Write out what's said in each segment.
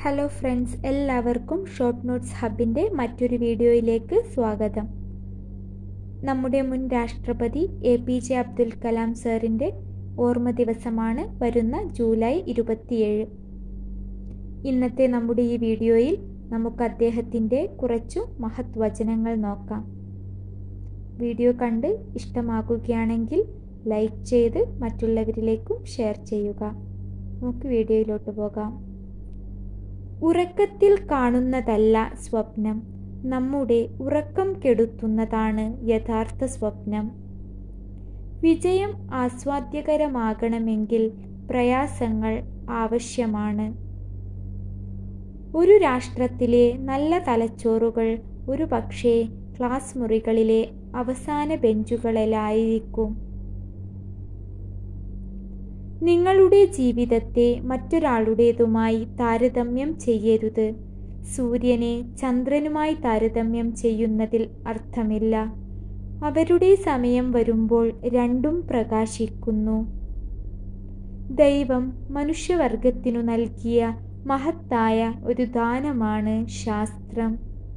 hello friends എല്ലാവർക്കും short notes ഹബിൻ്റെ മറ്റൊരു വീഡിയോയിലേക്ക് സ്വാഗതം നമ്മുടെ മുൻ രാഷ്ട്രപതി A P J Abdul Kalam സാറിൻ്റെ ഓർമ്മ ദിവസമാണ് വരുന്ന ജൂലൈ ഇരുപത്തിയേഴ് ഇന്നത്തെ നമ്മുടെ ഈ വീഡിയോയിൽ നമുക്ക് അദ്ദേഹത്തിൻ്റെ കുറച്ചു മഹത് വചനങ്ങൾ നോക്കാം വീഡിയോ കണ്ട് ഇഷ്ടമാകുകയാണെങ്കിൽ ലൈക്ക് ചെയ്ത് മറ്റുള്ളവരിലേക്കും ഷെയർ ചെയ്യുക നമുക്ക് വീഡിയോയിലോട്ട് പോകാം ഉറക്കത്തിൽ കാണുന്നതല്ല സ്വപ്നം നമ്മുടെ ഉറക്കം കെടുത്തുന്നതാണ് യഥാർത്ഥ സ്വപ്നം വിജയം ആസ്വാദ്യകരമാകണമെങ്കിൽ പ്രയാസങ്ങൾ ആവശ്യമാണ് ഒരു രാഷ്ട്രത്തിലെ നല്ല തലച്ചോറുകൾ ഒരു പക്ഷേ ക്ലാസ് മുറികളിലെ അവസാന ബെഞ്ചുകളിലായിരിക്കും നിങ്ങളുടെ ജീവിതത്തെ മറ്റൊരാളുടേതുമായി താരതമ്യം ചെയ്യരുത് സൂര്യനെ ചന്ദ്രനുമായി താരതമ്യം ചെയ്യുന്നതിൽ അർത്ഥമില്ല അവരുടെ സമയം വരുമ്പോൾ രണ്ടും പ്രകാശിക്കുന്നു ദൈവം മനുഷ്യവർഗത്തിനു നൽകിയ മഹത്തായ ഒരു ദാനമാണ് ശാസ്ത്രം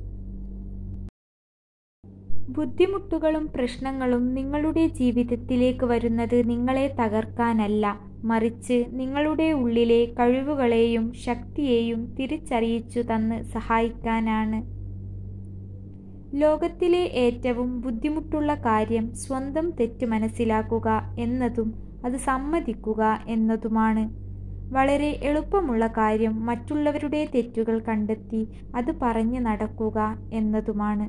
ബുദ്ധിമുട്ടുകളും പ്രശ്നങ്ങളും നിങ്ങളുടെ ജീവിതത്തിലേക്ക് വരുന്നത് നിങ്ങളെ തകർക്കാനല്ല മറിച്ച് നിങ്ങളുടെ ഉള്ളിലെ കഴിവുകളെയും ശക്തിയെയും തിരിച്ചറിയിച്ചു തന്ന് സഹായിക്കാനാണ് ലോകത്തിലെ ഏറ്റവും ബുദ്ധിമുട്ടുള്ള കാര്യം സ്വന്തം തെറ്റ് മനസ്സിലാക്കുക എന്നതും അത് സമ്മതിക്കുക എന്നതുമാണ് വളരെ എളുപ്പമുള്ള കാര്യം മറ്റുള്ളവരുടെ തെറ്റുകൾ കണ്ടെത്തി അത് പറഞ്ഞു നടക്കുക എന്നതുമാണ്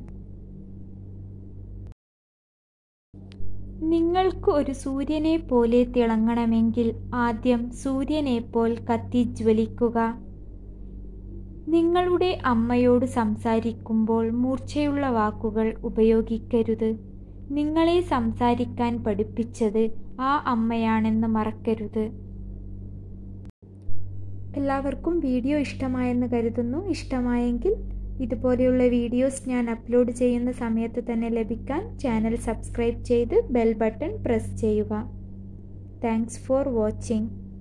നിങ്ങൾക്ക് ഒരു സൂര്യനെ പോലെ തിളങ്ങണമെങ്കിൽ ആദ്യം സൂര്യനെപ്പോൽ കത്തിജ്വലിക്കുക നിങ്ങളുടെ അമ്മയോട് സംസാരിക്കുമ്പോൾ മൂർച്ചയുള്ള വാക്കുകൾ ഉപയോഗിക്കരുത് നിങ്ങളെ സംസാരിക്കാൻ പഠിപ്പിച്ചത് ആ അമ്മയാണെന്ന് മറക്കരുത് എല്ലാവർക്കും വീഡിയോ ഇഷ്ടമായെന്ന് കരുതുന്നു ഇഷ്ടമായെങ്കിൽ ഇതുപോലെയുള്ള വീഡിയോസ് ഞാൻ അപ്ലോഡ് ചെയ്യുന്ന സമയത്ത് തന്നെ ലഭിക്കാൻ ചാനൽ സബ്സ്ക്രൈബ് ചെയ്ത് ബെൽ ബട്ടൺ പ്രസ് ചെയ്യുക താങ്ക്സ് ഫോർ വാച്ചിങ്